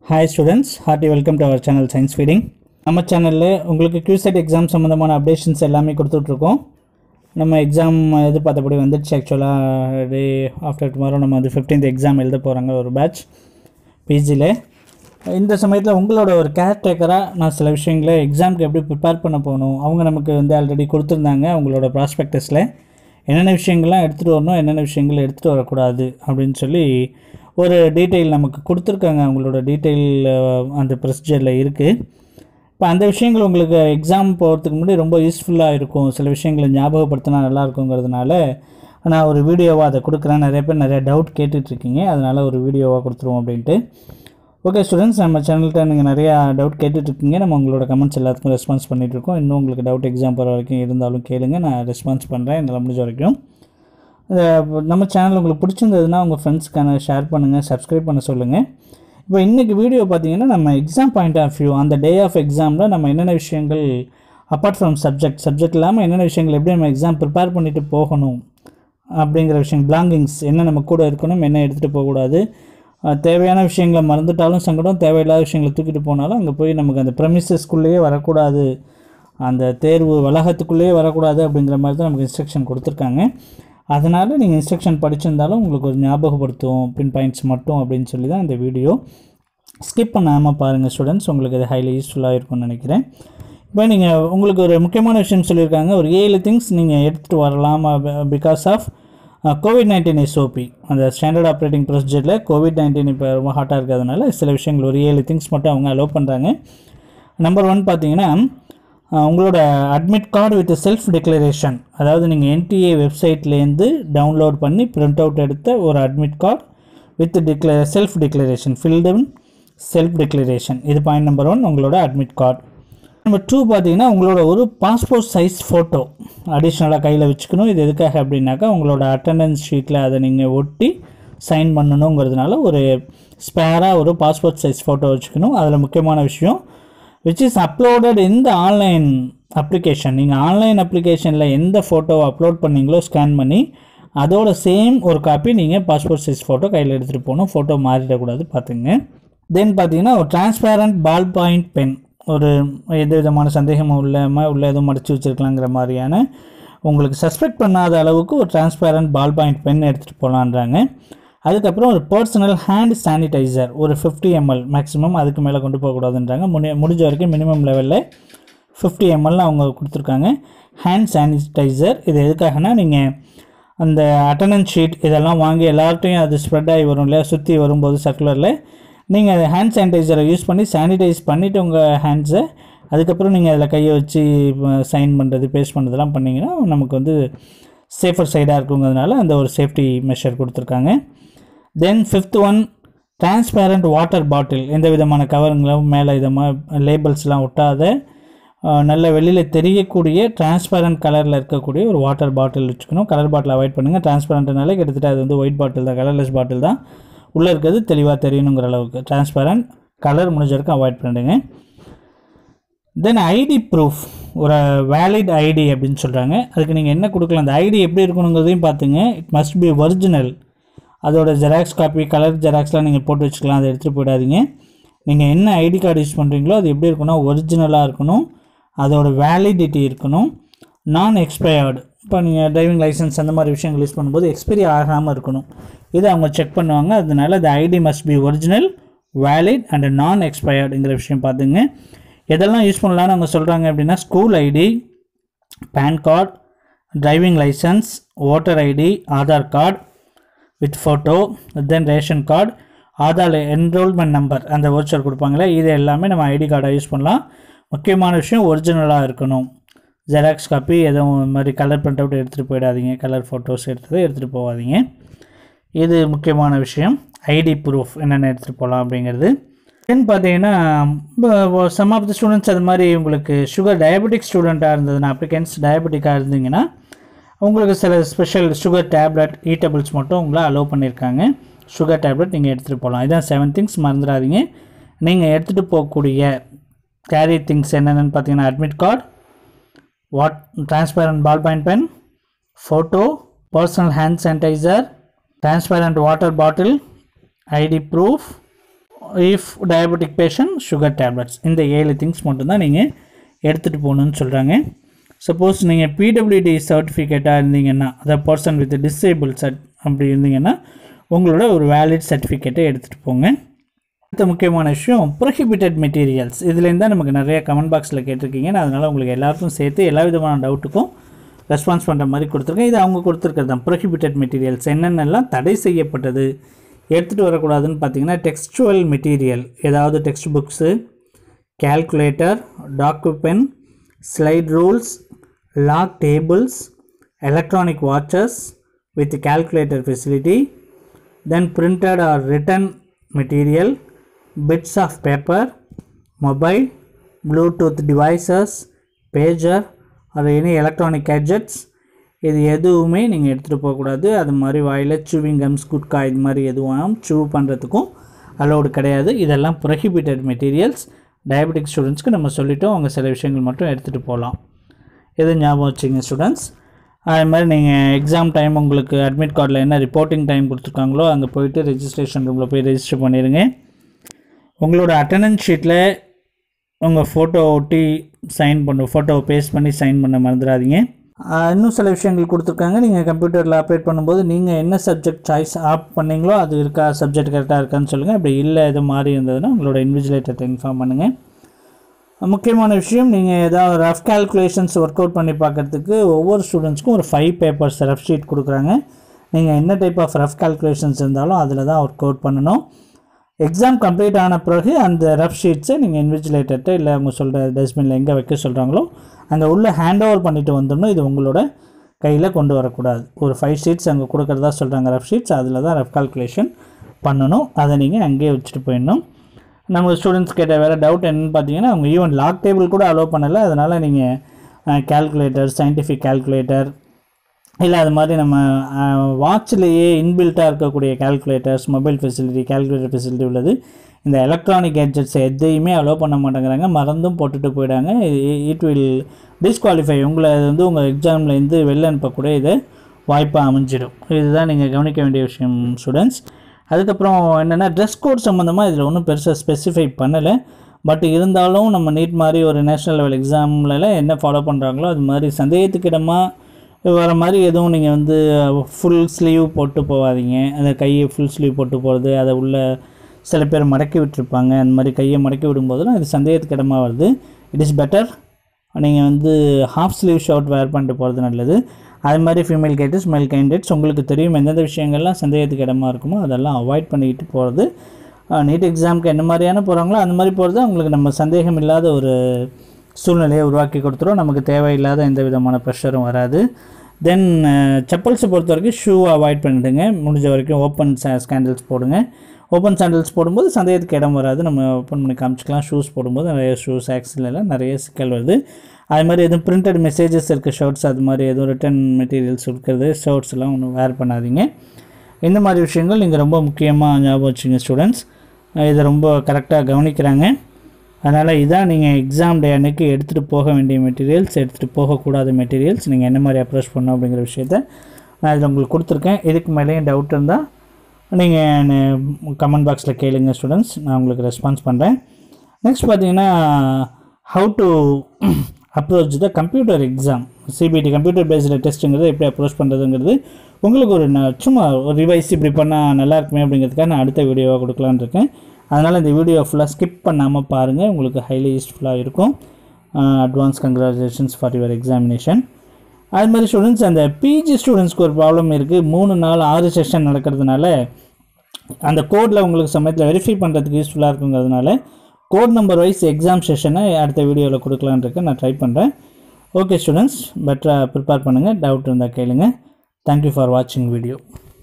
hi students hearty welcome to our channel science feeding நம்ம சேனலில் உங்களுக்கு QSET எக்ஸாம் சம்மந்தமான அப்டேஷன்ஸ் எல்லாமே கொடுத்துட்ருக்கோம் நம்ம எக்ஸாம் எதிர்பார்த்தபடி வந்துடுச்சு ஆக்சுவலாக டே ஆஃப்டர் டுமாரோ நம்ம வந்து ஃபிஃப்டீன்த் எக்ஸாம் எழுத போகிறாங்க ஒரு பேட்ச் பிஜியில் இந்த சமயத்தில் உங்களோட ஒரு கேர்டேக்கராக நான் சில விஷயங்களை எக்ஸாமுக்கு எப்படி ப்ரிப்பேர் பண்ண போகணும் அவங்க நமக்கு வந்து ஆல்ரெடி கொடுத்துருந்தாங்க அவங்களோட ப்ராஸ்பெக்டஸில் என்னென்ன விஷயங்கள்லாம் எடுத்துகிட்டு வரணும் என்னென்ன விஷயங்கள் எடுத்துகிட்டு வரக்கூடாது அப்படின்னு சொல்லி ஒரு டீட்டெயில் நமக்கு கொடுத்துருக்காங்க அவங்களோட டீட்டெயில் அந்த ப்ரொசீஜரில் இருக்குது இப்போ அந்த விஷயங்கள் உங்களுக்கு எக்ஸாம் போகிறதுக்கு முன்னாடி ரொம்ப யூஸ்ஃபுல்லாக இருக்கும் சில விஷயங்களை ஞாபகப்படுத்தினா நல்லா இருக்குங்கிறதுனால நான் ஒரு வீடியோவாக அதை கொடுக்குறேன் நிறைய பேர் நிறைய டவுட் கேட்டுட்ருக்கீங்க அதனால் ஒரு வீடியோவாக கொடுத்துருவோம் அப்படின்ட்டு ஓகே ஸ்டூடெண்ட்ஸ் நம்ம சேனல்கிட்ட நீங்கள் நிறையா டவுட் கேட்டுட்ருக்கீங்க நம்ம உங்களோட கமெண்ட்ஸ் எல்லாத்துக்கும் ரெஸ்பான்ஸ் பண்ணிகிட்ருக்கோம் இன்னும் உங்களுக்கு டவுட் எக்ஸாம் போகிற வரைக்கும் இருந்தாலும் கேளுங்க நான் ரெஸ்பான்ஸ் பண்ணுறேன் என்னால் முடிஞ்ச வரைக்கும் அஹ் நம்ம சேனல் உங்களுக்கு பிடிச்சிருந்ததுன்னா உங்கள் ஃப்ரெண்ட்ஸ்க்கான ஷேர் பண்ணுங்கள் சப்ஸ்கிரைப் பண்ண சொல்லுங்கள் இப்போ இன்றைக்கி வீடியோ பார்த்தீங்கன்னா நம்ம எக்ஸாம் பாயிண்ட் ஆஃப் வியூ அந்த டே ஆஃப் எக்ஸாமில் நம்ம என்னென்ன விஷயங்கள் அப்பார்ட் ஃப்ரம் சப்ஜெக்ட் சப்ஜெக்ட் இல்லாமல் என்னென்ன விஷயங்கள் எப்படி நம்ம எக்ஸாம் ப்ரிப்பேர் பண்ணிட்டு போகணும் அப்படிங்கிற விஷயம் பிளாங்கிங்ஸ் என்ன நம்ம கூட இருக்கணும் என்ன எடுத்துகிட்டு போகக்கூடாது அஹ் தேவையான விஷயங்களை மறந்துட்டாலும் சங்கடம் தேவையில்லாத விஷயங்களை தூக்கிட்டு போனாலும் அங்கே போய் நமக்கு அந்த ப்ரெமிசஸ்க்குள்ளேயே வரக்கூடாது அந்த தேர்வு வளாகத்துக்குள்ளேயே வரக்கூடாது அப்படிங்கிற மாதிரி தான் நமக்கு இன்ஸ்ட்ரக்ஷன் கொடுத்துருக்காங்க அதனால் நீங்கள் இன்ஸ்ட்ரக்ஷன் படிச்சிருந்தாலும் உங்களுக்கு ஒரு ஞாபகப்படுத்தும் பின் பாயிண்ட்ஸ் மட்டும் அப்படின்னு சொல்லி தான் இந்த வீடியோ ஸ்கிப் பண்ணாமல் பாருங்கள் ஸ்டூடெண்ட்ஸ் உங்களுக்கு இது ஹைலி யூஸ்ஃபுல்லாக இருக்கும்னு நினைக்கிறேன் இப்போ நீங்கள் உங்களுக்கு ஒரு முக்கியமான விஷயம் சொல்லியிருக்காங்க ஒரு ஏழு திங்ஸ் நீங்கள் எடுத்துகிட்டு வரலாம் because of COVID nineteen SOP அந்த ஸ்டாண்டர்ட் ஆப்ரேட்டிங் ப்ரொசீஜரில் கோவிட் நைன்டீன் இப்போ ரொம்ப ஹாட்டாக இருக்கிறதுனால சில விஷயங்கள் ஒரு ஏழு திங்ஸ் மட்டும் அவங்க அலோவ் பண்ணுறாங்க நம்பர் ஒன் பார்த்தீங்கன்னா அஹ், உங்களோட admit card with self declaration அதாவது நீங்கள் என்டிஏ வெப்சைட்லேருந்து டவுன்லோட் பண்ணி பிரிண்ட் அவுட் எடுத்த ஒரு அட்மிட் கார்டு வித் டிக்ளே self declaration filled self declaration இது பாயிண்ட் நம்பர் ஒன் உங்களோட அட்மிட் கார்டு நம்பர் டூ பார்த்தீங்கன்னா உங்களோட ஒரு பாஸ்போர்ட் சைஸ் ஃபோட்டோ அடிஷ்னலாக கையில் வச்சுக்கணும் இது எதுக்காக அப்படின்னாக்கா உங்களோட அட்டண்டன்ஸ் ஷீட்டில் அதை நீங்கள் ஒட்டி சைன் பண்ணணுங்கிறதுனால ஒரு ஸ்பேராக ஒரு பாஸ்போர்ட் சைஸ் ஃபோட்டோ வச்சுக்கணும் அதில் முக்கியமான விஷயம் விச் இஸ் அப்லோடட் இந்த ஆன்லைன் அப்ளிகேஷன் நீங்கள் ஆன்லைன் அப்ளிகேஷனில் எந்த ஃபோட்டோவை அப்லோட் பண்ணீங்களோ ஸ்கேன் பண்ணி அதோட சேம் ஒரு காப்பி நீங்கள் பாஸ்போர்ட் சைஸ் ஃபோட்டோ கையில் எடுத்துகிட்டு போகணும் ஃபோட்டோ மாறிடக்கூடாது பார்த்துங்க தென் பார்த்தீங்கன்னா ஒரு டிரான்ஸ்பேரண்ட் பால் பாயிண்ட் பென் ஒரு எந்த விதமான சந்தேகமும் இல்லாமல் உள்ள எதுவும் மடிச்சு வச்சுருக்கலாங்கிற மாதிரியான உங்களுக்கு சஸ்பெக்ட் பண்ணாத அளவுக்கு ஒரு டிரான்ஸ்பேரண்ட் பால் பாயிண்ட் பென் எடுத்துகிட்டு போகலான்றாங்க அதுக்கப்புறம் ஒரு பர்சனல் ஹேண்ட் சானிடைசர் ஒரு ஃபிஃப்டி எம்எல் மேக்ஸிமம் அதுக்கு மேலே கொண்டு போகக்கூடாதுன்றாங்க முடி முடிஞ்ச வரைக்கும் மினிமம் லெவலில் ஃபிஃப்டி எம்எல்னு அவங்க கொடுத்துருக்காங்க ஹேண்ட் சானிடைசர் இது எதுக்காகனா நீங்கள் அந்த அட்டண்டன்ஸ் ஷீட் இதெல்லாம் வாங்கி எல்லார்ட்டையும் அது ஸ்ப்ரெட் ஆகி வரும் இல்லையா சுற்றி வரும்போது சர்க்குலரில் நீங்கள் அந்த ஹேண்ட் சானிடைசரை யூஸ் பண்ணி சானிடைஸ் பண்ணிவிட்டு உங்கள் ஹேண்ட்ஸை அதுக்கப்புறம் நீங்கள் அதில் கையை வச்சு சைன் பண்ணுறது பேஸ்ட் பண்ணுறதெல்லாம் பண்ணிங்கன்னா நமக்கு வந்து சேஃபர் சைடாக இருக்குங்கிறதுனால அந்த ஒரு சேஃப்டி மெஷர் கொடுத்துருக்காங்க then fifth one transparent water bottle எந்த விதமான கவருங்களும் மேலே இதமாக லேபிள்ஸ்லாம் ஒட்டாத அஹ், நல்ல வெளியில் தெரியக்கூடிய டிரான்ஸ்பேரண்ட் கலரில் இருக்கக்கூடிய ஒரு வாட்டர் பாட்டில் வச்சுக்கணும் கலர் பாட்டில் அவாய்ட் பண்ணுங்கள் டிரான்ஸ்பேரண்ட்னாலே கிட்டத்தட்ட அது வந்து ஒயிட் பாட்டில் தான் கலர்லெஸ் பாட்டில் தான் உள்ளே இருக்கிறது தெளிவாக தெரியணுங்கிற அளவுக்கு டிரான்ஸ்பேரண்ட் கலர் முடிஞ்ச வரைக்கும் அவாய்ட் பண்ணிடுங்க தென் ஐடி ப்ரூஃப் ஒரு வேலிட் ஐடி அப்படின்னு சொல்கிறாங்க அதுக்கு நீங்கள் என்ன கொடுக்கலாம் அந்த ஐடி எப்படி இருக்கணுங்கிறதையும் பார்த்துங்க இட் மஸ்ட் பி ஒரிஜினல் அதோட ஜெராக்ஸ் காப்பி கலர் ஜெராக்ஸ்லாம் நீங்கள் போட்டு வச்சுக்கலாம் அதை எடுத்துகிட்டு போயிடாதீங்க நீங்கள் என்ன ஐடி கார்டு யூஸ் பண்ணுறீங்களோ அது எப்படி இருக்கணும் ஒரிஜினலாக இருக்கணும் அதோட வேலிடிட்டி இருக்கணும் நான் எக்ஸ்பயர்டு இப்போ நீங்கள் டிரைவிங் லைசன்ஸ் அந்த மாதிரி விஷயங்கள் யூஸ் பண்ணும்போது எக்ஸ்பைரி ஆகாமல் இருக்கணும் இதை அவங்க செக் பண்ணுவாங்க அதனால the ID must be original valid and non எக்ஸ்பயர்டுங்கிற விஷயம் பார்த்துங்க எதெல்லாம் யூஸ் பண்ணலாம்னு அவங்க சொல்கிறாங்க அப்படின்னா school ID PAN card driving licence voter ID Aadhaar card with photo then ration card Aadhaar enrolment number அந்த ஓச்சர் கொடுப்பாங்களே இது எல்லாமே நம்ம ஐடி கார்டை யூஸ் பண்ணலாம் முக்கியமான விஷயம் ஒரிஜினலாக இருக்கணும் ஜெராக்ஸ் காப்பி எதுவும் இந்த மாதிரி கலர் பிரிண்ட் அவுட் எடுத்துகிட்டு போயிடாதீங்க கலர் ஃபோட்டோஸ் எடுத்தது எடுத்துகிட்டு போகாதீங்க இது முக்கியமான விஷயம் ஐடி ப்ரூஃப் என்னென்ன எடுத்துகிட்டு போகலாம் அப்படிங்கிறது தென் பார்த்தீங்கன்னா சம் ஆஃப் த ஸ்டூடெண்ட்ஸ் அது மாதிரி உங்களுக்கு சுகர் டயபெட்டிக் ஸ்டூடெண்ட்டாக இருந்ததுன்னா அப்ளிகன்ஸ் டயபெட்டிக்காக இருந்தீங்கன்னா உங்களுக்கு சில ஸ்பெஷல் சுகர் டேப்லெட் ஈட்டபிள்ஸ் மட்டும் உங்களை அலோவ் பண்ணியிருக்காங்க சுகர் டேப்லெட் நீங்கள் எடுத்துகிட்டு போகலாம் இதான் செவன் திங்ஸ் மறந்துடாதீங்க நீங்கள் எடுத்துகிட்டு போகக்கூடிய கேரி திங்ஸ் என்னென்னு பார்த்தீங்கன்னா admit card what transparent ball point pen photo personal hand sanitizer transparent water bottle ID proof if diabetic patient sugar tablets இந்த ஏழு திங்ஸ் மட்டும்தான் நீங்கள் எடுத்துகிட்டு போகணுன்னு சொல்கிறாங்க சப்போஸ் நீங்கள் பிடபிள்யூடி சர்டிஃபிகேட்டாக இருந்தீங்கன்னா அதாவது பர்சன் வித் டிசேபிள் சர்ட் அப்படி இருந்தீங்கன்னா உங்களோட ஒரு வேலிட் சர்டிஃபிகேட்டை எடுத்துகிட்டு போங்க அடுத்த முக்கியமான விஷயம் ப்ரொஹிபிட்டட் மெட்டீரியல்ஸ் இதுலேருந்து தான் நமக்கு நிறைய கமெண்ட் பாக்ஸில் கேட்டிருக்கீங்க நான் அதனால் உங்களுக்கு எல்லாருக்கும் சேர்த்து எல்லா விதமான டவுட்டுக்கும் ரெஸ்பான்ஸ் பண்ணுற மாதிரி கொடுத்துருக்கேன் இது அவங்க கொடுத்துருக்கிறது தான் ப்ரொஹிபிட்டட் மெட்டீரியல்ஸ் என்னென்னலாம் தடை செய்யப்பட்டது எடுத்துகிட்டு வரக்கூடாதுன்னு பார்த்தீங்கன்னா டெக்ஸ்டுவல் மெட்டீரியல் ஏதாவது text books calculator, docupen, slide rules, log tables, electronic watches with calculator facility, then printed or written material, bits of paper, mobile, Bluetooth devices, pager or any electronic gadgets இது எதுவுமே நீங்கள் எடுத்துகிட்டு போகக்கூடாது அது மாதிரி வாயில் chewing comes gutka இது மாதிரி எதுவும் சூ பண்ணுறதுக்கும் அலோடு கிடையாது இதெல்லாம் ப்ரொஹிபிட்டட் மெட்டீரியல்ஸ் டயபெட்டிக் ஸ்டூடெண்ட்ஸ்க்கு நம்ம சொல்லிட்டோம் அவங்க சில விஷயங்கள் மட்டும் எடுத்துகிட்டு போகலாம் இது ஞாபகம் வச்சுங்க ஸ்டூடெண்ட்ஸ் அது மாதிரி நீங்கள் எக்ஸாம் டைம் உங்களுக்கு அட்மிட் கார்டில் என்ன ரிப்போர்ட்டிங் டைம் கொடுத்துருக்காங்களோ அங்கே போயிட்டு ரெஜிஸ்ட்ரேஷன் ரூமில் போய் ரெஜிஸ்டர் பண்ணிடுங்க உங்களோட அட்டண்டன்ஸ் ஷீட்டில் உங்கள் ஃபோட்டோ ஒட்டி சைன் பண்ண ஃபோட்டோவை பேஸ்ட் பண்ணி சைன் பண்ண மறந்துடாதீங்க ஆஹ் இன்னும் சில விஷயங்கள் கொடுத்துருக்காங்க நீங்கள் கம்ப்யூட்டரில் ஆப்ரேட் பண்ணும்போது நீங்கள் என்ன சப்ஜெக்ட் சாய்ஸ் ஆப் பண்ணீங்களோ அது இருக்கா சப்ஜெக்ட் கரெக்டாக இருக்கான்னு சொல்லுங்கள் அப்படி இல்லை எதுவும் மாறி இருந்ததுன்னா உங்களோட இன்விஜிலேட்டர்கிட்ட இன்ஃபார்ம் பண்ணுங்கள் முக்கியமான விஷயம் நீங்கள் ஏதாவது ரஃப் கால்குலேஷன்ஸ் ஒர்க் அவுட் பண்ணி பார்க்கறதுக்கு ஒவ்வொரு ஸ்டூடெண்ட்ஸ்க்கும் ஒரு ஃபைவ் பேப்பர்ஸ் ரஃப் ஷீட் கொடுக்குறாங்க நீங்கள் என்ன டைப் ஆஃப் ரஃப் கால்குலேஷன்ஸ் இருந்தாலும் அதில் தான் ஒர்க் அவுட் பண்ணணும் எக்ஸாம் கம்ப்ளீட் ஆன பிறகு அந்த ரஃப் ஷீட்ஸை நீங்கள் இன்விஜிலேட்டர்கிட்ட இல்லை அவங்க சொல்கிற டஸ்ட்பினில் எங்கே வைக்க சொல்கிறாங்களோ அங்கே உள்ள ஹேண்ட் ஓவர் பண்ணிட்டு வந்துடணும் இது உங்களோட கையில் கொண்டு வரக்கூடாது ஒரு ஃபைவ் ஷீட்ஸ் அங்கே கொடுக்குறதா சொல்கிறாங்க ரஃப் ஷீட்ஸ் அதில் தான் ரஃப் கால்குலேஷன் பண்ணணும் அதை நீங்கள் அங்கேயே வச்சுட்டு போயிடணும் நம்ம ஸ்டூடெண்ட்ஸ் கேட்ட வேறு டவுட் என்னன்னு பார்த்தீங்கன்னா அவங்க ஈவன் லாக் டேபிள் கூட அலோவ் பண்ணலை அதனால் நீங்கள் கேல்குலேட்டர் சயின்டிஃபிக் கேல்குலேட்டர் இல்லை அது மாதிரி நம்ம வாட்ச்லேயே இன்பில்ட்டாக இருக்கக்கூடிய calculators mobile facility calculator facility உள்ளது இந்த எலக்ட்ரானிக் கேட்ஜெட்ஸ் எதையுமே அலோவ் பண்ண மாட்டேங்கிறாங்க மறந்தும் போட்டுட்டு போயிடாங்க இட் வில் டிஸ்குவாலிஃபை உங்களை அது வந்து உங்கள் எக்ஸாம்லேருந்து வெளில அனுப்பக்கூடிய இது வாய்ப்பாக அமைஞ்சிடும் இதுதான் நீங்கள் கவனிக்க வேண்டிய விஷயம் ஸ்டூடெண்ட்ஸ் அதுக்கப்புறம் என்னென்னா ட்ரெஸ் கோட் சம்மந்தமாக இதில் ஒன்றும் பெருசாக ஸ்பெசிஃபை பண்ணலை பட் இருந்தாலும் நம்ம நீட் மாதிரி ஒரு நேஷ்னல் லெவல் எக்ஸாம்லலாம் என்ன ஃபாலோ பண்ணுறாங்களோ அது மாதிரி சந்தேகத்துக்கிடமாக வர மாதிரி எதுவும் நீங்கள் வந்து ஃபுல் ஸ்லீவ் போட்டு போகாதீங்க அந்த கையை ஃபுல் ஸ்லீவ் போட்டு போகிறது அதை உள்ள சில பேர் மடக்கி விட்டுருப்பாங்க அந்த மாதிரி கையை மடக்கி விடும்போதெல்லாம் அது சந்தேகத்துக்கு இடமா வருது இட் இஸ் பெட்டர் நீங்கள் வந்து ஹாஃப் ஸ்லீவ் ஷர்ட் வேர் பண்ணிட்டு போகிறது நல்லது அது மாதிரி ஃபீமேல் கேட்டஸ் மேல் கேண்டிடேட்ஸ் உங்களுக்கு தெரியும் எந்தெந்த விஷயங்கள்லாம் சந்தேகத்துக்கு இடமா இருக்குமோ அதெல்லாம் அவாய்ட் பண்ணிக்கிட்டு போகிறது நீட் எக்ஸாமுக்கு என்ன மாதிரியான போகிறாங்களோ அந்த மாதிரி போகிறது அவங்களுக்கு நம்ம சந்தேகம் இல்லாத ஒரு சூழ்நிலையை உருவாக்கி கொடுத்துரும் நமக்கு தேவையில்லாத எந்த விதமான ப்ரெஷரும் வராது தென் செப்பல்ஸை பொறுத்த வரைக்கும் ஷூ அவாய்ட் பண்ணிவிடுங்க முடிஞ்ச வரைக்கும் ஓப்பன் ஸ்கேண்டல்ஸ் போடுங்க ஓப்பன் சாண்டல்ஸ் போடும்போது சந்தேகத்துக்கு இடம் வராது நம்ம ஓப்பன் பண்ணி காமிச்சிக்கலாம் ஷூஸ் போடும்போது நிறைய ஷூஸ் ஆக்சிலெல்லாம் நிறைய சிக்கல் வருது அது மாதிரி எதுவும் பிரிண்டட் மெசேஜஸ் இருக்க ஷர்ட்ஸ் அது மாதிரி எதுவும் ரிட்டன் மெட்டீரியல்ஸ் இருக்கிறது ஷர்ட்ஸ் எல்லாம் ஒன்றும் வேர் பண்ணாதீங்க இந்த மாதிரி விஷயங்கள் நீங்கள் ரொம்ப முக்கியமாக ஞாபகம் வச்சுங்க ஸ்டூடெண்ட்ஸ் இதை ரொம்ப கரெக்டாக கவனிக்கிறாங்க அதனால் இதான் நீங்கள் எக்ஸாம் டே அன்னைக்கு எடுத்துகிட்டு போக வேண்டிய மெட்டீரியல்ஸ் எடுத்துகிட்டு போகக்கூடாத மெட்டீரியல்ஸ் நீங்கள் என்ன மாதிரி அப்ரோச் பண்ணணும் அப்படிங்கிற விஷயத்த நான் இதில் உங்களுக்கு கொடுத்துருக்கேன் இதுக்கு மேலேயும் டவுட் இருந்தால் நீங்கள் கமெண்ட் பாக்ஸில் கேளுங்க ஸ்டூடெண்ட்ஸ் நான் உங்களுக்கு ரெஸ்பான்ஸ் பண்ணுறேன் நெக்ஸ்ட் பார்த்தீங்கன்னா how to approach the computer exam CBT computer based டெஸ்ட்டுங்கிறது எப்படி அப்ரோச் பண்ணுறதுங்கிறது உங்களுக்கு ஒரு ந- சும்மா ஒரு ரிவைஸ் இப்படி பண்ணால் நல்லா இருக்குமே அப்படிங்கிறதுக்காக நான் அடுத்த வீடியோவாக கொடுக்கலான்னு இருக்கேன் அதனால் இந்த வீடியோ ஃபுல்லாக ஸ்கிப் பண்ணாமல் பாருங்கள் உங்களுக்கு ஹைலி யூஸ்ஃபுல்லாக இருக்கும் advance congratulations for your examination அது மாதிரி ஸ்டூடெண்ட்ஸ் அந்த பிஜி ஸ்டூடெண்ட்ஸ்க்கு ஒரு ப்ராப்ளம் இருக்குது மூணு நாள் ஆறு செஷன் நடக்கிறதுனால அந்த கோடில் உங்களுக்கு சமயத்தில் வெரிஃபை பண்ணுறதுக்கு யூஸ்ஃபுல்லாக இருக்குங்கிறதுனால கோட் நம்பர் வைஸ் எக்ஸாம் செஷனை அடுத்த வீடியோவில் கொடுக்கலான்னு இருக்கேன் நான் ட்ரை பண்ணுறேன் ஓகே ஸ்டூடெண்ட்ஸ் பெட்டராக ப்ரிப்பேர் பண்ணுங்கள் டவுட் இருந்தால் கேளுங்க தேங்க்யூ ஃபார் வாட்சிங் வீடியோ